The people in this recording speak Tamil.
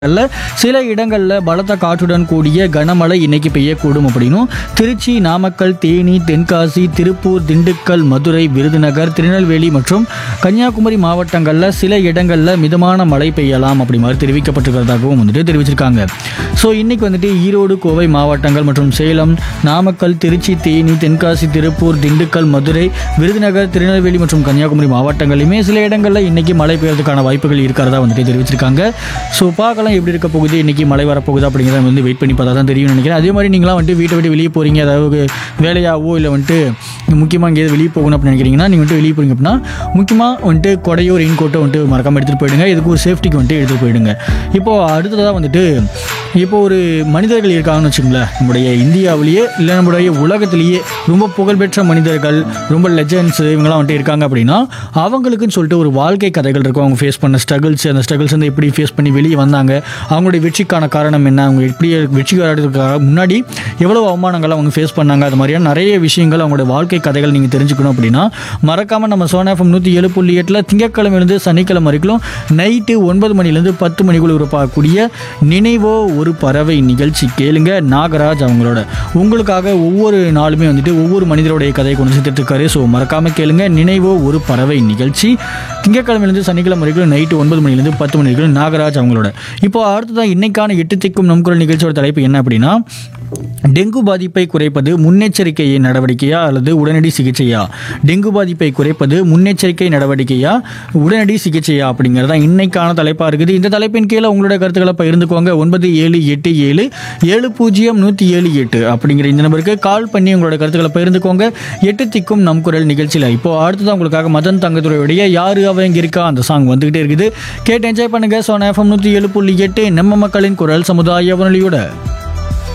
அல்ல சில இடங்களில் பலத்த காற்றுடன் கூடிய கனமழை இன்னைக்கு பெய்யக்கூடும் அப்படின்னும் திருச்சி நாமக்கல் தேனி தென்காசி திருப்பூர் திண்டுக்கல் மதுரை விருதுநகர் திருநெல்வேலி மற்றும் கன்னியாகுமரி மாவட்டங்களில் சில இடங்களில் மிதமான மழை பெய்யலாம் அப்படி மாதிரி தெரிவிக்கப்பட்டிருக்கிறதாகவும் வந்துட்டு தெரிவிச்சிருக்காங்க ஸோ இன்னைக்கு வந்துட்டு ஈரோடு கோவை மாவட்டங்கள் மற்றும் சேலம் நாமக்கல் திருச்சி தேனி தென்காசி திருப்பூர் திண்டுக்கல் மதுரை விருதுநகர் திருநெல்வேலி மற்றும் கன்னியாகுமரி மாவட்டங்களிலுமே சில இடங்களில் இன்னைக்கு மழை பெய்யறதுக்கான வாய்ப்புகள் இருக்கிறதா வந்துட்டு தெரிவிச்சிருக்காங்க ஸோ பார்க்கலாம் எப்படி இருக்க போகுது இன்னைக்கு மழை வரப்போகுது அப்படிங்கிறத வந்து வெயிட் பண்ணி பார்த்தா தான் தெரியும்னு நினைக்கிறேன் அதே மாதிரி நீங்களாம் வந்துட்டு வீட்டை விட்டு வெளியே போகிறீங்க அதாவது வேலையாவோ இல்லை வந்துட்டு முக்கியமாக எங்கேயாவது வெளியே போகணும் அப்படின்னு நினைக்கிறீங்கன்னா நீங்கள் வந்துட்டு வெளியே போகிறீங்க அப்படின்னா முக்கியமாக வந்துட்டு கொடையோ ரெயின் கோட்டோ வந்துட்டு மறக்காமல் எடுத்துகிட்டு போயிடுங்க இதுக்கு ஒரு சேஃப்டிக்கு வந்துட்டு எடுத்துகிட்டு போயிடுங்க இப்போது அடுத்ததாக வந்துட்டு இப்போ ஒரு மனிதர்கள் இருக்காங்கன்னு வச்சுங்களேன் நம்முடைய இந்தியாவிலேயே இல்லை நம்முடைய உலகத்திலேயே ரொம்ப புகழ்பெற்ற மனிதர்கள் ரொம்ப லெஜண்ட்ஸ் இவங்கெல்லாம் வந்துட்டு இருக்காங்க அப்படின்னா அவங்களுக்குன்னு சொல்லிட்டு ஒரு வாழ்க்கை கதைகள் இருக்கும் அவங்க ஃபேஸ் பண்ண ஸ்ட்ரகிள்ஸ் அந்த ஸ்ட்ரகிள்ஸ் வந்து எப்படி ஃபேஸ் பண்ணி வெளியே வந்தாங்க அவங்களுடைய வெற்றிக்கான காரணம் என்ன அவங்க எப்படி வெற்றி காரணத்துக்காக முன்னாடி எவ்வளோ அவமானங்களை அவங்க ஃபேஸ் பண்ணாங்க அது மாதிரியான நிறைய விஷயங்கள் அவங்களுடைய வாழ்க்கை கதைகள் நீங்கள் தெரிஞ்சுக்கணும் அப்படின்னா மறக்காமல் நம்ம சோனாஃபம் நூற்றி ஏழு புள்ளி எட்டில் திங்கட்கிழமையிலேருந்து சனிக்கிழமை வரைக்கும் நைட்டு ஒன்பது மணிலேருந்து பத்து மணிக்குள்ள உருப்பாக்கக்கூடிய நினைவோ ஒரு பறவை நிகழ்ச்சி கேளுங்க நாகராஜ் அவங்களோட உங்களுக்காக ஒவ்வொரு நாளுமே வந்துட்டு ஒவ்வொரு மனிதருடைய கதையை கொண்டு சேர்த்துட்டு இருக்காரு ஸோ மறக்காம கேளுங்க நினைவோ ஒரு பறவை நிகழ்ச்சி திங்கட்கிழமையிலேருந்து சனிக்கிழமை வரைக்கும் நைட்டு ஒன்பது மணிலேருந்து பத்து மணி வரைக்கும் நாகராஜ் அவங்களோட இப்போ அடுத்ததான் இன்னைக்கான எட்டு திக்கும் நம் குரல் நிகழ்ச்சியோட தலைப்பு என்ன அப்படின்னா டெங்கு பாதிப்பை குறைப்பது முன்னெச்சரிக்கை நடவடிக்கையா அல்லது உடனடி சிகிச்சையா டெங்கு பாதிப்பை குறைப்பது முன்னெச்சரிக்கை நடவடிக்கையா உடனடி சிகிச்சையா அப்படிங்கிறது தான் இன்னைக்கான தலைப்பாக இருக்குது இந்த தலைப்பின் கீழே உங்களோட கருத்துக்களை பகிர்ந்துக்கோங்க ஒன்பது ஏழு எட்டு ஏழு ஏழு பூஜ்ஜியம் நூற்றி ஏழு எட்டு அப்படிங்கிற இந்த நம்பருக்கு கால் பண்ணி உங்களோட கருத்துக்களை பகிர்ந்துக்கோங்க எட்டு திக்கும் நம் குரல் நிகழ்ச்சியில் இப்போ அடுத்ததான் உங்களுக்காக மதன் தங்கத்துறையுடைய யாரு அவ இங்க இருக்கா அந்த சாங் வந்துகிட்டே இருக்குது கேட்டு என்ஜாய் பண்ணுங்க சோனா எஃப்எம் நூற்றி ஏழு புள்ளி எட்டு நம்ம மக்களின் குரல் சமுதாய வானொலியோட